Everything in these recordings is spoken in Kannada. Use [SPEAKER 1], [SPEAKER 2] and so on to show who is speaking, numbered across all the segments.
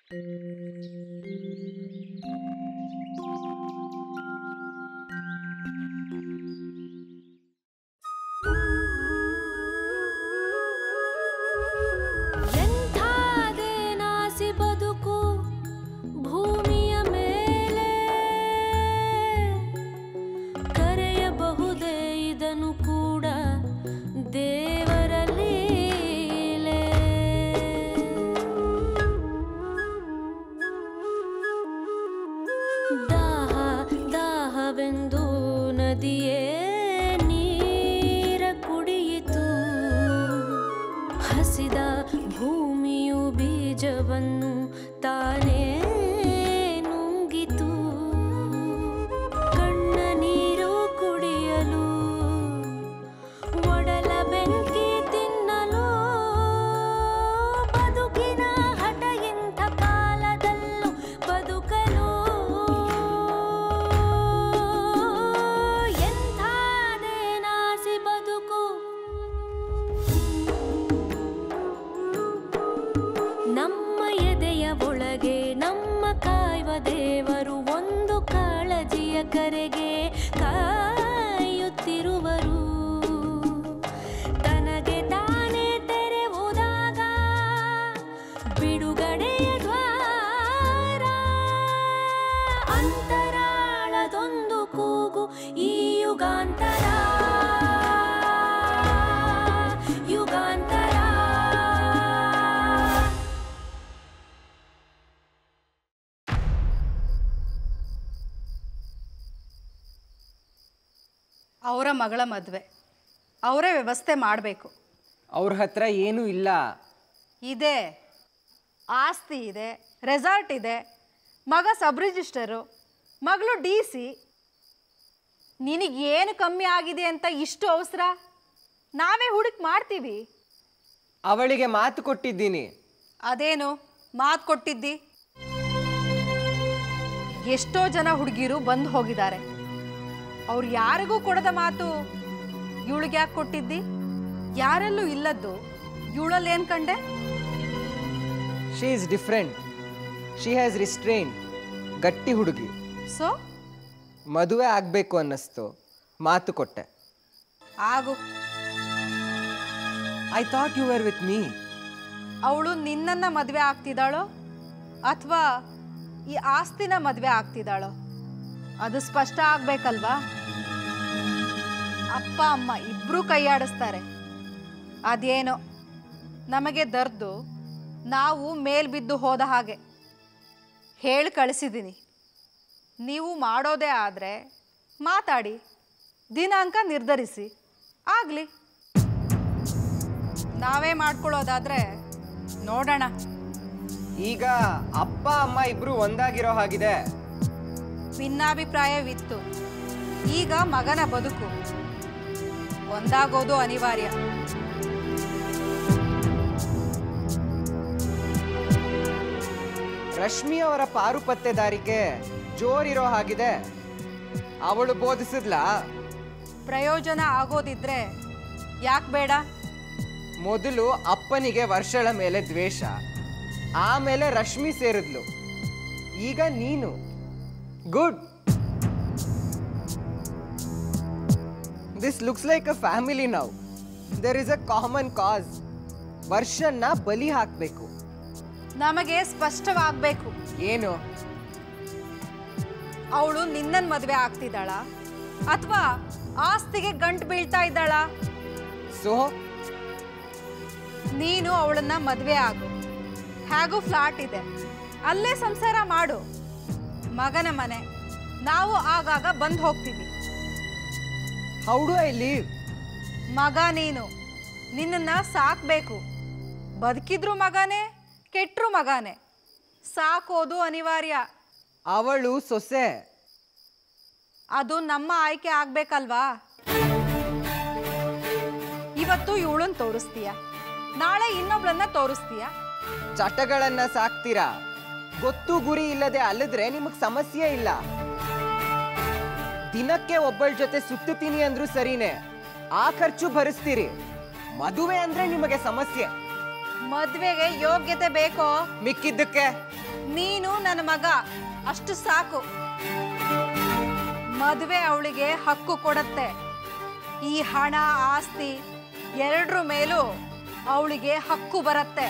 [SPEAKER 1] ಎಂಥಾದೇನಾಸಿ ಬದುಕು ಭೂಮಿಯ ಮೇಲೆ ಕರೆಯಬಹುದೇ ಇದನ್ನು ಕೂಡ ದೇವರ ಲೀಲೆ ದಾಹ ದಾಹವೆಂದು ನದಿಯೇ ನೀರ ಕುಡಿಯಿತು ಹಸಿದ ಭೂಮಿಯು ಬೀಜವನ್ನು ತಾನೇ ನುಂಗಿತು ಕಣ್ಣ ನೀರು ಕುಡಿಯಲು ಒಡಲ ಬೆಂಕಿ ತಿನ್ನಲು ಬದುಕಿನ ಹಠ ಇಂಥ ಕಾಲದಲ್ಲೂ ಬದುಕಲು ಎಂಥಾದೇನಾಸಿ ಬದುಕು ನಮ್ಮ ಎದೆಯ ಒಳಗೆ ನಮ್ಮ ಕಾಯುವ ದೇವರು ಒಂದು ಕಾಳಜಿಯ ಕರೆಗೆ ಕಾಯುತ್ತಿರುವರು ತನಗೆ ತಾನೇ ತೆರೆವುದಾಗ ಬಿಡುಗಡೆಯ ದ್ವಾರ ಅಂತರಾಳದೊಂದು ಕೂಗು ಈ ಯುಗಾಂತರ ಯುಗಾಂತರ
[SPEAKER 2] ಅವರ ಮಗಳ ಮದುವೆ ಅವರೇ ವ್ಯವಸ್ಥೆ ಮಾಡಬೇಕು
[SPEAKER 3] ಅವ್ರ ಹತ್ರ ಏನೂ ಇಲ್ಲ
[SPEAKER 2] ಇದೆ ಆಸ್ತಿ ಇದೆ ರೆಸಾರ್ಟ್ ಇದೆ ಮಗ ಸಬ್ ರಿಜಿಸ್ಟರು ಮಗಳು ಡಿ ಸಿ ನಿನಗೇನು ಕಮ್ಮಿ ಆಗಿದೆ ಅಂತ ಇಷ್ಟು ಅವಸರ ನಾವೇ ಹುಡುಕ್ ಮಾಡ್ತೀವಿ
[SPEAKER 3] ಅವಳಿಗೆ ಮಾತು ಕೊಟ್ಟಿದ್ದೀನಿ
[SPEAKER 2] ಅದೇನು ಮಾತು ಕೊಟ್ಟಿದ್ದಿ ಎಷ್ಟೋ ಜನ ಹುಡುಗಿರು ಬಂದು ಹೋಗಿದ್ದಾರೆ ಅವ್ರು ಯಾರಿಗೂ ಕೊಡದ ಮಾತು ಇವಳಿಗೆ ಯಾಕೆ ಕೊಟ್ಟಿದ್ದಿ ಯಾರಲ್ಲೂ ಇಲ್ಲದ್ದು ಇವಳಲ್ಲಿ ಏನು ಕಂಡೆ
[SPEAKER 3] she is different she has restrain ಗಟ್ಟಿ ಹುಡುಗಿ
[SPEAKER 2] ಸೊ
[SPEAKER 3] ಮದುವೆ ಆಗಬೇಕು ಅನ್ನಿಸ್ತು ಮಾತು ಕೊಟ್ಟೆ
[SPEAKER 2] ಆಗು
[SPEAKER 3] I thought you are with me
[SPEAKER 2] ಅವಳು ನಿನ್ನನ್ನ ಮದುವೆ ಆಗ್ತಿದ್ದಾಳೋ ಅಥವಾ ಈ ಆಸ್ತಿನ ಮದುವೆ ಆಗ್ತಿದ್ದಾಳೋ ಅದು ಸ್ಪಷ್ಟ ಆಗ್ಬೇಕಲ್ವಾ ಅಪ್ಪ ಅಮ್ಮ ಇಬ್ರು ಕೈಯಾಡಿಸ್ತಾರೆ ಅದೇನೋ ನಮಗೆ ದರ್ದು ನಾವು ಮೇಲ್ ಬಿದ್ದು ಹೋದ ಹಾಗೆ ಹೇಳಿ ಕಳಿಸಿದ್ದೀನಿ ನೀವು ಮಾಡೋದೇ ಆದರೆ ಮಾತಾಡಿ ದಿನಾಂಕ ನಿರ್ಧರಿಸಿ ಆಗಲಿ ನಾವೇ ಮಾಡ್ಕೊಳ್ಳೋದಾದ್ರೆ ನೋಡೋಣ
[SPEAKER 3] ಈಗ ಅಪ್ಪ ಅಮ್ಮ ಇಬ್ರು ಒಂದಾಗಿರೋ ಹಾಗಿದೆ
[SPEAKER 2] ಭಿನ್ನಾಭಿಪ್ರಾಯವಿತ್ತು ಈಗ ಮಗನ ಬದುಕು ಒಂದಾಗೋದು ಅನಿವಾರ್ಯ
[SPEAKER 3] ರಶ್ಮಿ ಅವರ ಪಾರುಪತ್ತೆದಾರಿಕೆ ಜೋರಿರೋ ಹಾಗಿದೆ ಅವಳು ಬೋಧಿಸಿದ್ಲಾ
[SPEAKER 2] ಪ್ರಯೋಜನ ಆಗೋದಿದ್ರೆ ಯಾಕೆ ಬೇಡ
[SPEAKER 3] ಮೊದಲು ಅಪ್ಪನಿಗೆ ವರ್ಷಳ ಮೇಲೆ ದ್ವೇಷ ಆಮೇಲೆ ರಶ್ಮಿ ಸೇರಿದ್ಲು ಈಗ ನೀನು good this looks like a family now there is a common cause ವರ್ಷನ್ನ ಬಲಿ ಹಾಕಬೇಕು
[SPEAKER 2] ನಮಗೆ ಸ್ಪಷ್ಟವಾಗಬೇಕು
[SPEAKER 3] ಏನು
[SPEAKER 2] ಅವಳು ನಿನ್ನನ್ ಮದುವೆ ಆಗ್ತಿದ್ದಾಳ ಅಥವಾ ಆಸ್ತಿಗೆ ಗಂಟು ಬೀಳ್ತಾ ಇದ್ದಾಳ
[SPEAKER 3] ಸೊ
[SPEAKER 2] ನೀನು ಅವಳನ್ನ ಮದುವೆ ಆಗು ಹೇಗೂ ಫ್ಲಾಟ್ ಇದೆ ಅಲ್ಲೇ ಸಂಸಾರ ಮಾಡು ಮಗನ ಮನೆ ನಾವು ಆಗಾಗ ಬಂದು ಹೋಗ್ತೀವಿ
[SPEAKER 3] ಹೌ ಡು ಐ ಲೀವ್
[SPEAKER 2] ಮಗ ನೀನು ನಿನ್ನನ್ನ ಸಾಕ್ಬೇಕು ಬದುಕಿದ್ರು ಮಗನೇ ಕೆಟ್ಟರು ಮಗನೇ ಸಾಕೋದು ಅನಿವಾರ್ಯ
[SPEAKER 3] ಅವಳು ಸೊಸೆ
[SPEAKER 2] ಅದು ನಮ್ಮ ಆಯ್ಕೆ ಆಗ್ಬೇಕಲ್ವಾ ಇವತ್ತು ಇವಳನ್ನ ತೋರಿಸ್ತೀಯ ನಾಳೆ ಇನ್ನೊಬ್ಳನ್ನ ತೋರಿಸ್ತೀಯ
[SPEAKER 3] ಚಟಗಳನ್ನ ಸಾಕ್ತೀರಾ ಗೊತ್ತು ಗುರಿ ಇಲ್ಲದೆ ಅಲ್ಲಿದ್ರೆ ನಿಮಗ್ ಸಮಸ್ಯೆ ಇಲ್ಲ ದಿನಕ್ಕೆ ಒಬ್ಬಳ ಜೊತೆ ಸುತ್ತುತ್ತೀನಿ ಅಂದ್ರೂ ಸರಿನೇ ಆ ಖರ್ಚು ಭರಿಸ್ತೀರಿ ಮದುವೆ ಅಂದ್ರೆ ನಿಮಗೆ ಸಮಸ್ಯೆ
[SPEAKER 2] ಮದ್ವೆಗೆ ಯೋಗ್ಯತೆ ಬೇಕೋ
[SPEAKER 3] ಮಿಕ್ಕಿದ್ದಕ್ಕೆ
[SPEAKER 2] ನೀನು ನನ್ನ ಮಗ ಅಷ್ಟು ಸಾಕು ಮದುವೆ ಅವಳಿಗೆ ಹಕ್ಕು ಕೊಡತ್ತೆ ಈ ಹಣ ಆಸ್ತಿ ಎರಡರ ಮೇಲೂ ಅವಳಿಗೆ ಹಕ್ಕು ಬರತ್ತೆ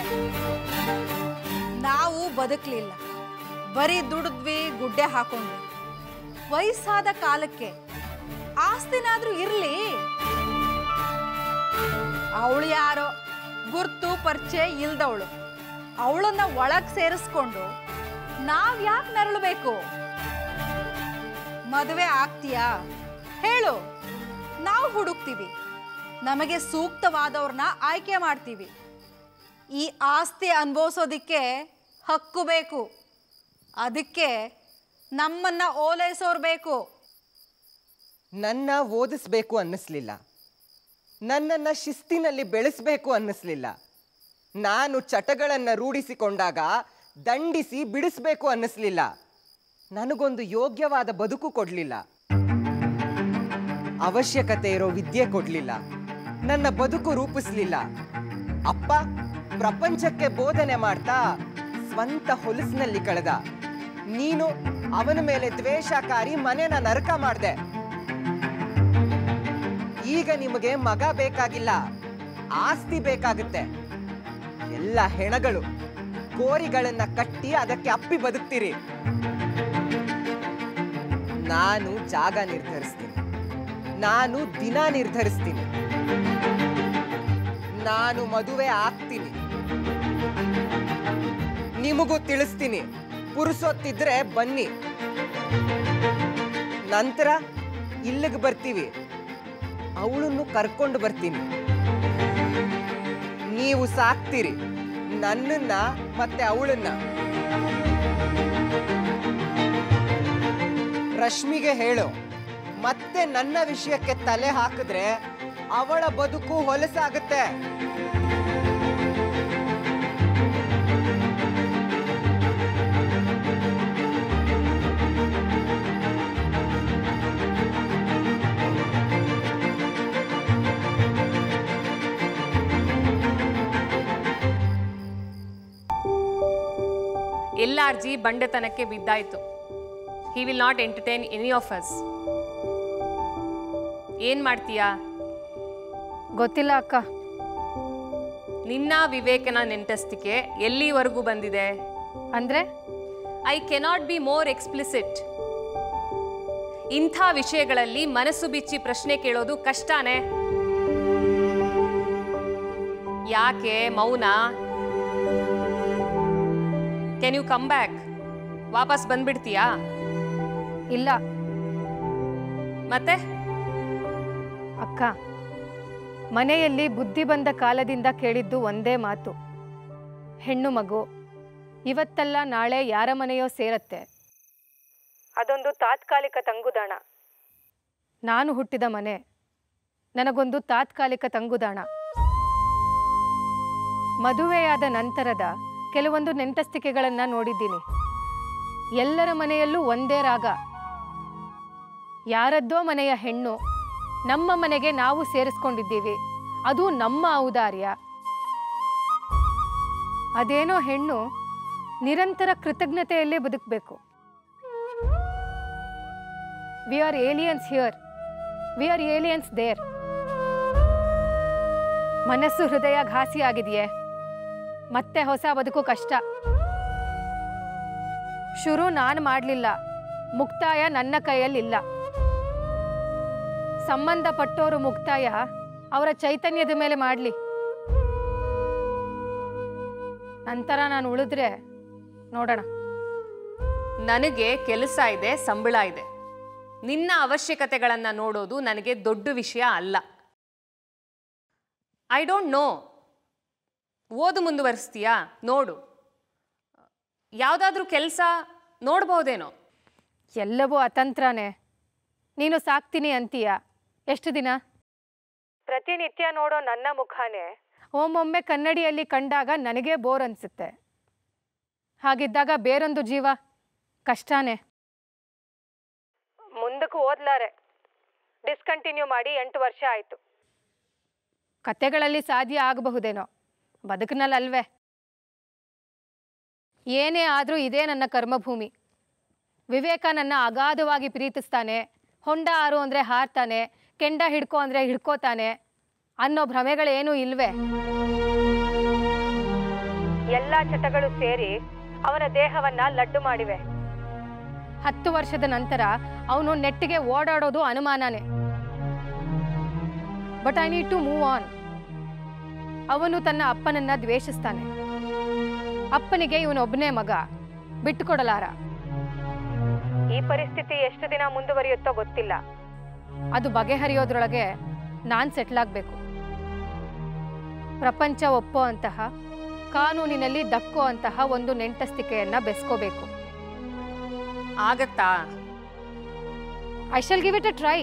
[SPEAKER 2] ನಾವು ಬದುಕಲಿಲ್ಲ ಬರೀ ದುಡಿದ್ವಿ ಗುಡ್ಡೆ ಹಾಕೊಂಡ್ವಿ ವಯಸ್ಸಾದ ಕಾಲಕ್ಕೆ ಆಸ್ತಿನಾದ್ರೂ ಇರ್ಲಿ ಅವಳು ಯಾರೋ ಗುರ್ತು ಪರಿಚಯ ಇಲ್ದವಳು ಅವಳನ್ನ ಒಳಗ್ ಸೇರಿಸ್ಕೊಂಡು ನಾವ್ ಯಾಕೆ ನರಳಬೇಕು ಮದುವೆ ಆಗ್ತೀಯಾ ಹೇಳು ನಾವು ಹುಡುಕ್ತೀವಿ ನಮಗೆ ಸೂಕ್ತವಾದವ್ರನ್ನ ಆಯ್ಕೆ ಮಾಡ್ತೀವಿ ಈ ಆಸ್ತಿ ಅನುಭವಿಸೋದಿಕ್ಕೆ ಹಕ್ಕು ಬೇಕು ಅದಕ್ಕೆ ನಮ್ಮನ್ನ ಓಲೈಸೋರು ಬೇಕು
[SPEAKER 3] ನನ್ನ ಓದಿಸ್ಬೇಕು ಅನ್ನಿಸ್ಲಿಲ್ಲ ನನ್ನನ್ನು ಶಿಸ್ತಿನಲ್ಲಿ ಬೆಳೆಸಬೇಕು ಅನ್ನಿಸ್ಲಿಲ್ಲ ನಾನು ಚಟಗಳನ್ನು ರೂಢಿಸಿಕೊಂಡಾಗ ದಂಡಿಸಿ ಬಿಡಿಸ್ಬೇಕು ಅನ್ನಿಸ್ಲಿಲ್ಲ ನನಗೊಂದು ಯೋಗ್ಯವಾದ ಬದುಕು ಕೊಡಲಿಲ್ಲ ಅವಶ್ಯಕತೆ ಇರೋ ವಿದ್ಯೆ ಕೊಡಲಿಲ್ಲ ನನ್ನ ಬದುಕು ರೂಪಿಸ್ಲಿಲ್ಲ ಅಪ್ಪ ಪ್ರಪಂಚಕ್ಕೆ ಬೋಧನೆ ಮಾಡ್ತಾ ಸ್ವಂತ ಹೊಲಸಿನಲ್ಲಿ ಕಳೆದ ನೀನು ಅವನ ಮೇಲೆ ದ್ವೇಷಕಾರಿ ಮನೆನ ನರಕ ಮಾಡ್ದೆ ಈಗ ನಿಮಗೆ ಮಗ ಬೇಕಾಗಿಲ್ಲ ಆಸ್ತಿ ಬೇಕಾಗುತ್ತೆ ಎಲ್ಲ ಹೆಣಗಳು ಕೋರಿಗಳನ್ನ ಕಟ್ಟಿ ಅದಕ್ಕೆ ಅಪ್ಪಿ ಬದುಕ್ತೀರಿ ನಾನು ಜಾಗ ನಿರ್ಧರಿಸ್ತೀನಿ ನಾನು ದಿನ ನಿರ್ಧರಿಸ್ತೀನಿ ನಾನು ಮದುವೆ ಆಗ್ತೀನಿ ನಿಮಗೂ ತಿಳಿಸ್ತೀನಿ ಪುರುಸೊತ್ತಿದ್ರೆ ಬನ್ನಿ ನಂತರ ಇಲ್ಲಿಗೆ ಬರ್ತೀವಿ ಅವಳನ್ನು ಕರ್ಕೊಂಡು ಬರ್ತೀನಿ ನೀವು ಸಾಕ್ತೀರಿ ನನ್ನನ್ನ ಮತ್ತೆ ಅವಳನ್ನ ರಶ್ಮಿಗೆ ಹೇಳು ಮತ್ತೆ ನನ್ನ ವಿಷಯಕ್ಕೆ ತಲೆ ಹಾಕಿದ್ರೆ ಅವಳ ಬದುಕು ಹೊಲಸಾಗುತ್ತೆ
[SPEAKER 4] ಎಲ್ಲಾರ್ಜಿ ಬಂಡೆತನಕ್ಕೆ ಬಿದ್ದಾಯ್ತು he will not entertain any of us ಏನ್ ಮಾಡ್ತೀಯಾ
[SPEAKER 2] ಗೊತ್ತಿಲ್ಲ ಅಕ್ಕ
[SPEAKER 4] ನಿನ್ನ ವಿವೇಕನ ನೆಂಟಸ್ತಿಕೆ ಎಲ್ಲಿವರೆಗೂ ಬಂದಿದೆ
[SPEAKER 2] ಅಂದ್ರೆ
[SPEAKER 4] I cannot be more explicit ಇಂಥ ವಿಷಯಗಳಲ್ಲಿ ಮನಸ್ಸು ಬಿಚ್ಚಿ ಪ್ರಶ್ನೆ ಕೇಳೋದು ಕಷ್ಟನೇ ಯಾಕೆ ಮೌನ ಕೆನ್ ಯು ಕಮ್ ಬ್ಯಾಕ್ ವಾಪಸ್ ಬಂದ್ಬಿಡ್ತೀಯಾ
[SPEAKER 5] ಇಲ್ಲ
[SPEAKER 4] ಮತ್ತೆ
[SPEAKER 5] ಅಕ್ಕ ಮನೆಯಲ್ಲಿ ಬುದ್ಧಿ ಬಂದ ಕಾಲದಿಂದ ಕೇಳಿದ್ದು ಒಂದೇ ಮಾತು ಹೆಣ್ಣು ಮಗು ಇವತ್ತಲ್ಲ ನಾಳೆ ಯಾರ ಮನೆಯೋ ಸೇರತ್ತೆ ಅದೊಂದು ತಾತ್ಕಾಲಿಕ ತಂಗುದಾಣ ನಾನು ಹುಟ್ಟಿದ ಮನೆ ನನಗೊಂದು ತಾತ್ಕಾಲಿಕ ತಂಗುದಾಣ ಮದುವೆಯಾದ ನಂತರದ ಕೆಲವೊಂದು ನೆಂಟಸ್ತಿಕೆಗಳನ್ನು ನೋಡಿದ್ದೀನಿ ಎಲ್ಲರ ಮನೆಯಲ್ಲೂ ಒಂದೇ ರಾಗ ಯಾರದ್ದೋ ಮನೆಯ ಹೆಣ್ಣು ನಮ್ಮ ಮನೆಗೆ ನಾವು ಸೇರಿಸ್ಕೊಂಡಿದ್ದೀವಿ ಅದು ನಮ್ಮ ಔದಾರ್ಯ ಅದೇನೋ ಹೆಣ್ಣು ನಿರಂತರ ಕೃತಜ್ಞತೆಯಲ್ಲೇ ಬದುಕಬೇಕು we are aliens here we are aliens there ಮನಸ್ಸು ಹೃದಯ ಘಾಸಿ ಆಗಿದೆಯೇ ಮತ್ತೆ ಹೊಸ ಬದುಕು ಕಷ್ಟ ಶುರು ನಾನು ಮಾಡಲಿಲ್ಲ ಮುಕ್ತಾಯ ನನ್ನ ಕೈಯಲ್ಲಿಲ್ಲ ಸಂಬಂಧಪಟ್ಟೋರು ಮುಕ್ತಾಯ ಅವರ ಚೈತನ್ಯದ ಮೇಲೆ ಮಾಡಲಿ ನಂತರ ನಾನು ಉಳಿದ್ರೆ ನೋಡೋಣ
[SPEAKER 4] ನನಗೆ ಕೆಲಸ ಇದೆ ಸಂಬಳ ಇದೆ ನಿನ್ನ ಅವಶ್ಯಕತೆಗಳನ್ನು ನೋಡೋದು ನನಗೆ ದೊಡ್ಡ ವಿಷಯ ಅಲ್ಲ ಐ ಡೋಂಟ್ ನೋ ಓದು ಮುಂದುವರಿಸ್ತೀಯಾ ನೋಡು ಯಾವುದಾದ್ರೂ ಕೆಲಸ ನೋಡ್ಬೋದೇನೋ
[SPEAKER 5] ಎಲ್ಲವೂ ಅತಂತ್ರನೇ ನೀನು ಸಾಕ್ತೀನಿ ಅಂತೀಯ ಎಷ್ಟು ದಿನ ಪ್ರತಿನಿತ್ಯ ನೋಡೋ ನನ್ನ ಮುಖಾನೇ ಒಮ್ಮೊಮ್ಮೆ ಕನ್ನಡಿಯಲ್ಲಿ ಕಂಡಾಗ ನನಗೆ ಬೋರ್ ಅನಿಸುತ್ತೆ ಹಾಗಿದ್ದಾಗ ಬೇರೊಂದು ಜೀವ ಕಷ್ಟನೇ ಮುಂದಕ್ಕೆ ಓದ್ಲಾರೆ ಡಿಸ್ಕಂಟಿನ್ಯೂ ಮಾಡಿ ಎಂಟು ವರ್ಷ ಆಯಿತು ಕತೆಗಳಲ್ಲಿ ಸಾಧ್ಯ ಆಗಬಹುದೇನೋ ಬದುಕಿನಲ್ಲಲ್ವೇ ಏನೇ ಆದರೂ ಇದೇ ನನ್ನ ಕರ್ಮಭೂಮಿ ವಿವೇಕ ನನ್ನ ಅಗಾಧವಾಗಿ ಪ್ರೀತಿಸ್ತಾನೆ ಹೊಂಡ ಆರು ಅಂದರೆ ಹಾರ್ತಾನೆ ಕೆಂಡ ಹಿಡ್ಕೋ ಅಂದರೆ ಹಿಡ್ಕೋತಾನೆ ಅನ್ನೋ ಭ್ರಮೆಗಳೇನೂ ಇಲ್ವೇ ಎಲ್ಲ ಚಟಗಳು ಸೇರಿ ಅವನ ದೇಹವನ್ನ ಲಡ್ಡು ಮಾಡಿವೆ ಹತ್ತು ವರ್ಷದ ನಂತರ ಅವನು ನೆಟ್ಟಿಗೆ ಓಡಾಡೋದು ಅನುಮಾನನೇ but I need to move on ಅವನು ತನ್ನ ಅಪ್ಪನನ್ನ ದ್ವೇಷಿಸ್ತಾನೆ ಅಪ್ಪನಿಗೆ ಇವನೊಬ್ಬನೇ ಮಗ ಬಿಟ್ಟುಕೊಡಲಾರ ಈ ಪರಿಸ್ಥಿತಿ ಎಷ್ಟು ದಿನ ಮುಂದುವರಿಯುತ್ತೋ ಗೊತ್ತಿಲ್ಲ ಅದು ಬಗೆಹರಿಯೋದ್ರೊಳಗೆ ನಾನು ಸೆಟ್ಲ್ ಆಗಬೇಕು ಪ್ರಪಂಚ ಒಪ್ಪೋ ಅಂತಹ ಕಾನೂನಿನಲ್ಲಿ ದಕ್ಕೋ ಅಂತಹ ಒಂದು ನೆಂಟಸ್ತಿಕೆಯನ್ನ ಬೆಸ್ಕೋಬೇಕು
[SPEAKER 4] ಆಗತ್ತಾ
[SPEAKER 5] I shall give it a try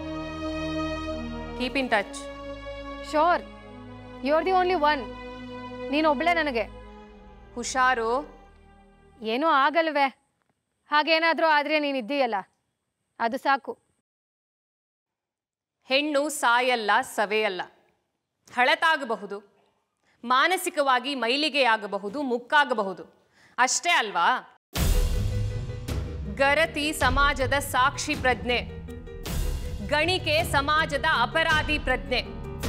[SPEAKER 4] keep in touch
[SPEAKER 5] sure you are the only one ನೀನೊಬ್ಳೆ ನನಗೆ
[SPEAKER 4] ಹುಷಾರು
[SPEAKER 5] ಏನೂ ಆಗಲ್ವೇ ಹಾಗೇನಾದರೂ ಆದರೆ ನೀನಿದ್ದೀಯಲ್ಲ ಅದು ಸಾಕು
[SPEAKER 4] ಹೆಣ್ಣು ಸಾಯಲ್ಲ ಸವೆಯಲ್ಲ ಹಳತಾಗಬಹುದು ಮಾನಸಿಕವಾಗಿ ಮೈಲಿಗೆಯಾಗಬಹುದು ಮುಕ್ಕಾಗಬಹುದು ಅಷ್ಟೇ ಅಲ್ವಾ ಗರತಿ ಸಮಾಜದ ಸಾಕ್ಷಿ ಪ್ರಜ್ಞೆ ಗಣಿಕೆ ಸಮಾಜದ ಅಪರಾಧಿ ಪ್ರಜ್ಞೆ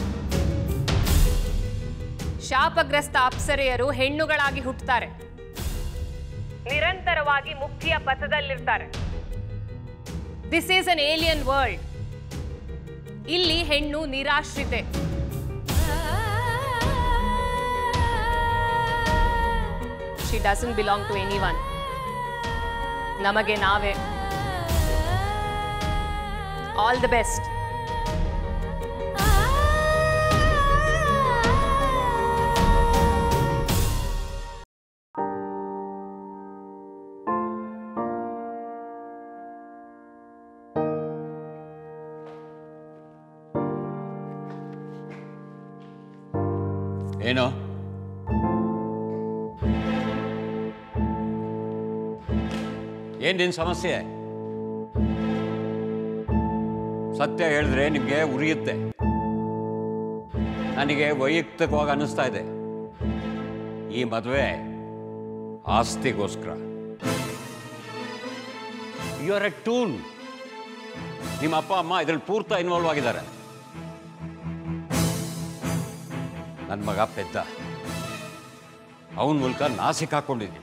[SPEAKER 4] ಶಾಪಗ್ರಸ್ತ ಅಪ್ಸರೆಯರು ಹೆಣ್ಣುಗಳಾಗಿ ಹುಟ್ಟುತ್ತಾರೆ ನಿರಂತರವಾಗಿ ಮುಕ್ತಿಯ ಪಥದಲ್ಲಿರ್ತಾರೆ this is an alien world ಇಲ್ಲಿ ಹೆಣ್ಣು ನಿರಾಶ್ರಿತೆ she doesn't belong to anyone ನಮಗೆ ನಾವೇ ಆಲ್ ದ ಬೆಸ್ಟ್
[SPEAKER 6] ಏನು ಏನ್ ನಿನ್ ಸಮಸ್ಯೆ ಸತ್ಯ ಹೇಳಿದ್ರೆ ನಿಮಗೆ ಉರಿಯುತ್ತೆ ನನಗೆ ವೈಯಕ್ತಿಕವಾಗಿ ಅನ್ನಿಸ್ತಾ ಇದೆ ಈ ಮದುವೆ ಆಸ್ತಿಗೋಸ್ಕರ ಯು ಆರ್ ಎ ಟೂಲ್ ನಿಮ್ಮ ಅಪ್ಪ ಅಮ್ಮ ಇದ್ರಲ್ಲಿ ಪೂರ್ತ ಇನ್ವಾಲ್ವ್ ಆಗಿದ್ದಾರೆ ನನ್ನ ಮಗ ಪೆದ್ದ ಅವನ ಮೂಲಕ ನಾ ಸಿಕ್ಕಾಕೊಂಡಿದ್ದೀನಿ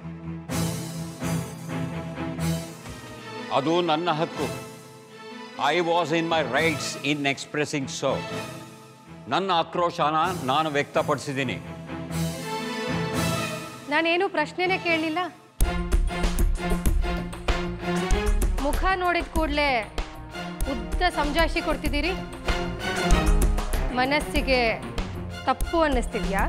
[SPEAKER 6] ಅದು ನನ್ನ ಹಕ್ಕು I was in my rights in expressing so ನನ್ನ ಆಕ್ರೋಶನ ನಾನು ವ್ಯಕ್ತಪಡಿಸಿದ್ದೀನಿ
[SPEAKER 5] ನಾನೇನು ಪ್ರಶ್ನೆನೇ ಕೇಳಲಿಲ್ಲ ಮುಖ ನೋಡಿದ ಕೂಡಲೇ ಉದ್ದ ಸಮಜಾಯಿಷಿ ಕೊಡ್ತಿದ್ದೀರಿ ಮನಸ್ಸಿಗೆ ತಪ್ಪು ಅನ್ನಿಸ್ತಿದ್ಯಾ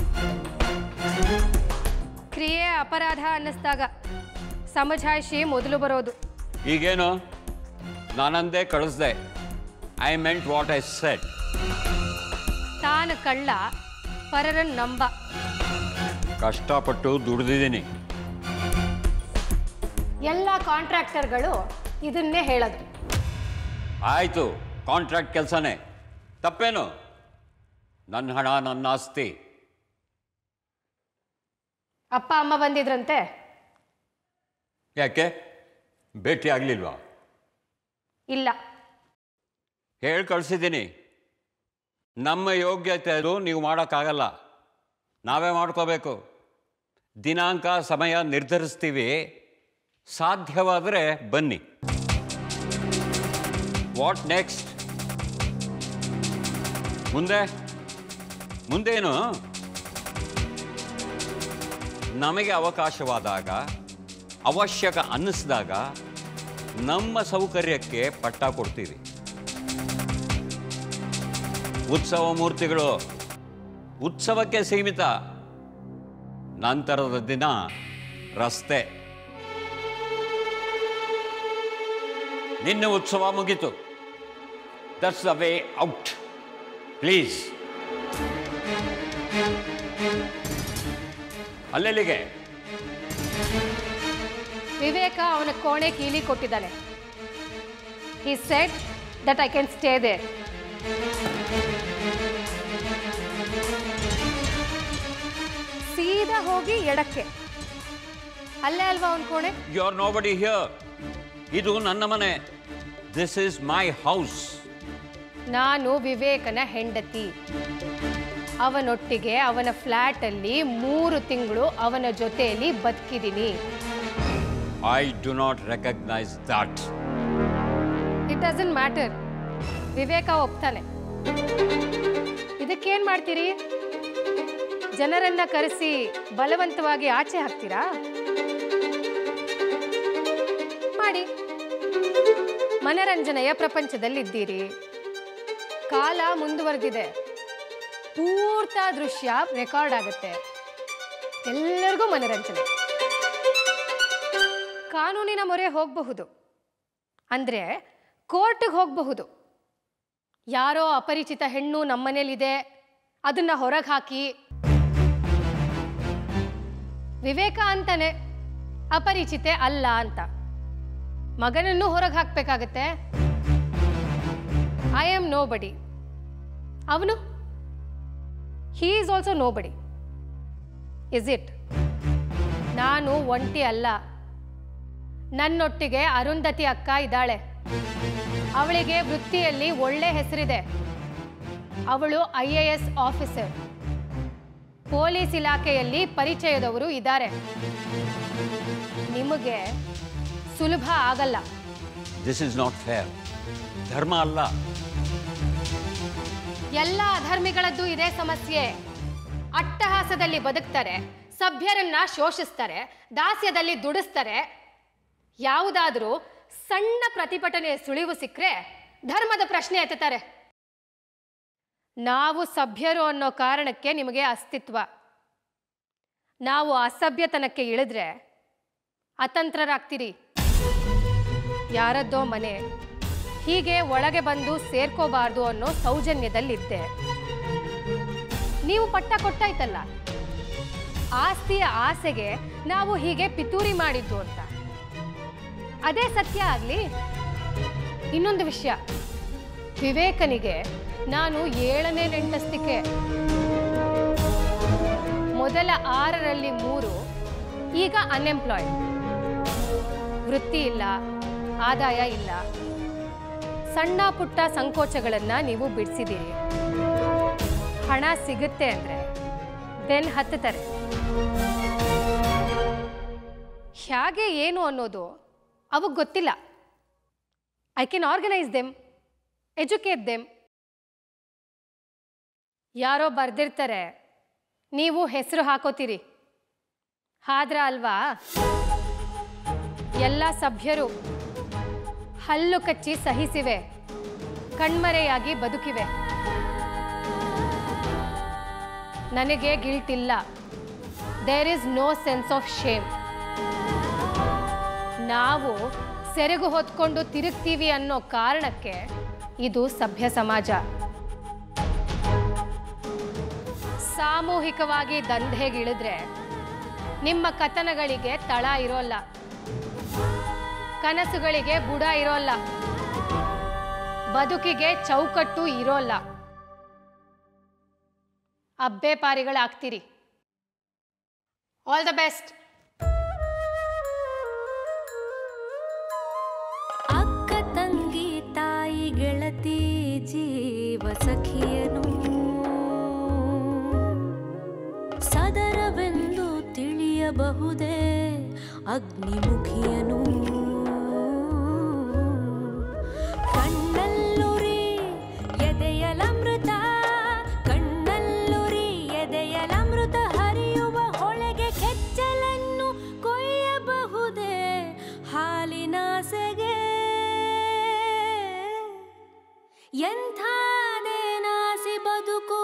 [SPEAKER 5] ಕ್ರಿಯೆ ಅಪರಾಧ ಅನ್ನಿಸ್ದಾಗ ಸಮಜಾಯಿಷಿ ಮೊದಲು ಬರೋದು
[SPEAKER 6] ಈಗೇನು ನಾನಂದೇ ಕಳಿಸ್ದೆ I meant what I said
[SPEAKER 5] ತಾನು ಕಳ್ಳ ಪರರನ್ ನಂಬ
[SPEAKER 6] ಕಷ್ಟಪಟ್ಟು ದುಡ್ದಿದ್ದೀನಿ
[SPEAKER 5] ಎಲ್ಲ ಕಾಂಟ್ರಾಕ್ಟರ್ಗಳು ಇದನ್ನೇ ಹೇಳೋದು
[SPEAKER 6] ಆಯಿತು ಕಾಂಟ್ರಾಕ್ಟ್ ಕೆಲಸನೇ ತಪ್ಪೇನು ನನ್ನ ಹಣ ನನ್ನ ಆಸ್ತಿ
[SPEAKER 5] ಅಪ್ಪ ಅಮ್ಮ ಬಂದಿದ್ರಂತೆ
[SPEAKER 6] ಯಾಕೆ ಭೇಟಿ ಆಗಲಿಲ್ವಾ
[SPEAKER 5] ಇಲ್ಲ
[SPEAKER 6] ಹೇಳಿ ಕಳಿಸಿದ್ದೀನಿ ನಮ್ಮ ಯೋಗ್ಯತೆ ಅದು ನೀವು ಮಾಡೋಕ್ಕಾಗಲ್ಲ ನಾವೇ ಮಾಡ್ಕೋಬೇಕು ದಿನಾಂಕ ಸಮಯ ನಿರ್ಧರಿಸ್ತೀವಿ ಸಾಧ್ಯವಾದರೆ ಬನ್ನಿ ವಾಟ್ ನೆಕ್ಸ್ಟ್ ಮುಂದೆ ಮುಂದೇನು ನಮಗೆ ಅವಕಾಶವಾದಾಗ ಅವಶ್ಯಕ ಅನ್ನಿಸಿದಾಗ ನಮ್ಮ ಸೌಕರ್ಯಕ್ಕೆ ಪಟ್ಟ ಕೊಡ್ತೀವಿ ಉತ್ಸವ ಮೂರ್ತಿಗಳು ಉತ್ಸವಕ್ಕೆ ಸೀಮಿತ ನಂತರದ ದಿನ ರಸ್ತೆ ನಿನ್ನೆ ಉತ್ಸವ ಮುಗೀತು that's the way out please ಅಲ್ಲೆಲ್ಲಿಗೆ
[SPEAKER 5] ವಿವೇಕ ಅವನ ಕೋಣೆ ಕೀಲಿ ಕೊಟ್ಟಿದ್ದಾನೆ he said that I can stay there ಸೀದಾ ಹೋಗಿ ಎಡಕ್ಕೆ ಅಲ್ಲೇ ಅಲ್ವಾ ಅವನ್ ಕೋಣೆ
[SPEAKER 6] you are nobody here ಇದು ನನ್ನ ಮನೆ ದಿಸ್ ಈಸ್ ಮೈ ಹೌಸ್
[SPEAKER 5] ನಾನು ವಿವೇಕನ ಹೆಂಡತಿ ಅವನೊಟ್ಟಿಗೆ ಅವನ ಫ್ಲ್ಯಾಟಲ್ಲಿ ಮೂರು ತಿಂಗಳು ಅವನ ಜೊತೆಯಲ್ಲಿ ಬದುಕಿದ್ದೀನಿ
[SPEAKER 6] I do not recognise that
[SPEAKER 5] it doesn't matter Viveka ಒಪ್ತಾನೆ ಇದಕ್ಕೇನ್ ಮಾಡ್ತೀರಿ ಜನರನ್ನ ಕರೆಸಿ ಬಲವಂತವಾಗಿ ಆಚೆ ಹಾಕ್ತೀರಾ ಮಾಡಿ ಮನರಂಜನೆಯ ಪ್ರಪಂಚದಲ್ಲಿದ್ದೀರಿ ಕಾಲ ಮುಂದುವರೆದಿದೆ ಪೂರ್ತ ದೃಶ್ಯ ರೆಕಾರ್ಡ್ ಆಗುತ್ತೆ ಎಲ್ಲರಿಗೂ ಮನರಂಜನೆ ಕಾನೂನಿನ ಮೊರೆ ಹೋಗಬಹುದು ಅಂದ್ರೆ ಕೋರ್ಟ್ಗೆ ಹೋಗಬಹುದು ಯಾರೋ ಅಪರಿಚಿತ ಹೆಣ್ಣು ನಮ್ಮನೇಲಿದೆ ಅದನ್ನ ಹೊರಗೆ ಹಾಕಿ ವಿವೇಕ ಅಂತಾನೆ ಅಪರಿಚಿತೆ ಅಲ್ಲ ಅಂತ ಮಗನನ್ನು ಹೊರಗೆ ಹಾಕ್ಬೇಕಾಗತ್ತೆ ಐ ಆಮ್ ನೋ ಬಡಿ ಅವನು he is also nobody is it ನಾನು ಒಂಟಿ ಅಲ್ಲ ನನ್ನೊಟ್ಟಿಗೆ ಅರುಂಧತಿ ಅಕ್ಕ ಇದ್ದಾಳೆ ಅವಳಿಗೆ ವೃತ್ತಿಯಲ್ಲಿ ಒಳ್ಳೆ ಹೆಸರಿದೆ ಅವಳು I A S officer police ಇಲಾಖೆಯಲ್ಲಿ ಪರಿಚಯದವರು ಇದ್ದಾರೆ ನಿಮಗೆ ಸುಲಭ ಆಗಲ್ಲ
[SPEAKER 6] ದಿಸ್ ಇಸ್ ನಾಟ್ ಫೇರ್ ಧರ್ಮ ಅಲ್ಲ
[SPEAKER 5] ಎಲ್ಲ ಅಧರ್ಮಿಗಳದ್ದು ಇದೇ ಸಮಸ್ಯೆ ಅಟ್ಟಹಾಸದಲ್ಲಿ ಬದುಕ್ತಾರೆ ಸಭ್ಯರನ್ನ ಶೋಷಿಸ್ತಾರೆ ದಾಸ್ಯದಲ್ಲಿ ದುಡಿಸ್ತಾರೆ ಯಾವುದಾದ್ರೂ ಸಣ್ಣ ಪ್ರತಿಭಟನೆ ಸುಳಿವು ಸಿಕ್ಕರೆ ಧರ್ಮದ ಪ್ರಶ್ನೆ ಎತ್ತುತ್ತಾರೆ ನಾವು ಸಭ್ಯರು ಅನ್ನೋ ಕಾರಣಕ್ಕೆ ನಿಮಗೆ ಅಸ್ತಿತ್ವ ನಾವು ಅಸಭ್ಯತನಕ್ಕೆ ಇಳಿದ್ರೆ ಅತಂತ್ರರಾಗ್ತೀರಿ ಯಾರದ್ದೋ ಮನೆ ಹೀಗೆ ಒಳಗೆ ಬಂದು ಸೇರ್ಕೋಬಾರ್ದು ಅನ್ನೋ ಸೌಜನ್ಯದಲ್ಲಿದ್ದೆ ನೀವು ಪಟ್ಟ ಕೊಟ್ಟಾಯ್ತಲ್ಲ ಆಸ್ತಿಯ ಆಸೆಗೆ ನಾವು ಹೀಗೆ ಪಿತೂರಿ ಮಾಡಿದ್ದು ಅಂತ ಅದೇ ಸತ್ಯ ಆಗ್ಲಿ ಇನ್ನೊಂದು ವಿಷಯ ವಿವೇಕನಿಗೆ ನಾನು ಏಳನೇ ನೆಂಟಸ್ತಿಕೆ ಮೊದಲ ಆರರಲ್ಲಿ ಮೂರು ಈಗ ಅನ್ಎಂಪ್ಲಾಯ್ಡ್ ವೃತ್ತಿ ಇಲ್ಲ ಆದಾಯ ಇಲ್ಲ ಸಣ್ಣ ಪುಟ್ಟ ಸಂಕೋಚಗಳನ್ನ ನೀವು ಬಿಡಿಸಿದ್ದೀರಿ ಹಣ ಸಿಗುತ್ತೆ ಅಂದ್ರೆ ಬೆನ್ ಹತ್ತುತ್ತಾರೆ ಹೇಗೆ ಏನು ಅನ್ನೋದು ಅವಕ್ಕೆ ಗೊತ್ತಿಲ್ಲ I can organise them educate them ಯಾರೋ ಬರ್ದಿರ್ತಾರೆ ನೀವು ಹೆಸರು ಹಾಕೋತೀರಿ ಆದ್ರ ಅಲ್ವಾ ಎಲ್ಲ ಸಭ್ಯರು ಹಲ್ಲು ಕಚ್ಚಿ ಸಹಿಸಿವೆ ಕಣ್ಮರೆಯಾಗಿ ಬದುಕಿವೆ ನನಗೆ ಗಿಲ್ಟ್ ಇಲ್ಲ there is no sense of shame ನಾವು ಸೆರಗು ಹೊತ್ಕೊಂಡು ತಿರುಗ್ತೀವಿ ಅನ್ನೋ ಕಾರಣಕ್ಕೆ ಇದು ಸಭ್ಯ ಸಮಾಜ ಸಾಮೂಹಿಕವಾಗಿ ದಂಧೆಗಿಳಿದ್ರೆ ನಿಮ್ಮ ಕಥನಗಳಿಗೆ ತಳ ಇರೋಲ್ಲ ಕನಸುಗಳಿಗೆ ಬುಡ ಇರೋಲ್ಲ ಬದುಕಿಗೆ ಚೌಕಟ್ಟು ಇರೋಲ್ಲ ಅಬ್ಬೆ ಪಾರಿಗಳಾಗ್ತೀರಿ ಆಲ್ ದ ಬೆಸ್ಟ್
[SPEAKER 1] ಅಕ್ಕ ತಂಗಿ ತಾಯಿ ಗೆಳತಿ ಜೀವ ಸಖಿಯನು ಸದರವೆಂದು ತಿಳಿಯಬಹುದೇ ಅಗ್ನಿಮುಖಿಯನು ಕಣ್ಣಲ್ಲುರಿ ಎದೆಯಲಮೃತ ಕಣ್ಣಲ್ಲುರಿ ಎದೆಯಲಮೃತ ಹರಿಯುವ ಹೊಳೆಗೆ ಕೆಚ್ಚಲನ್ನು ಕೊಯ್ಯಬಹುದೇ ಹಾಲಿನಾಸೆಗೆ ಎಂಥಾದೇನಾಸಿ ಬದುಕು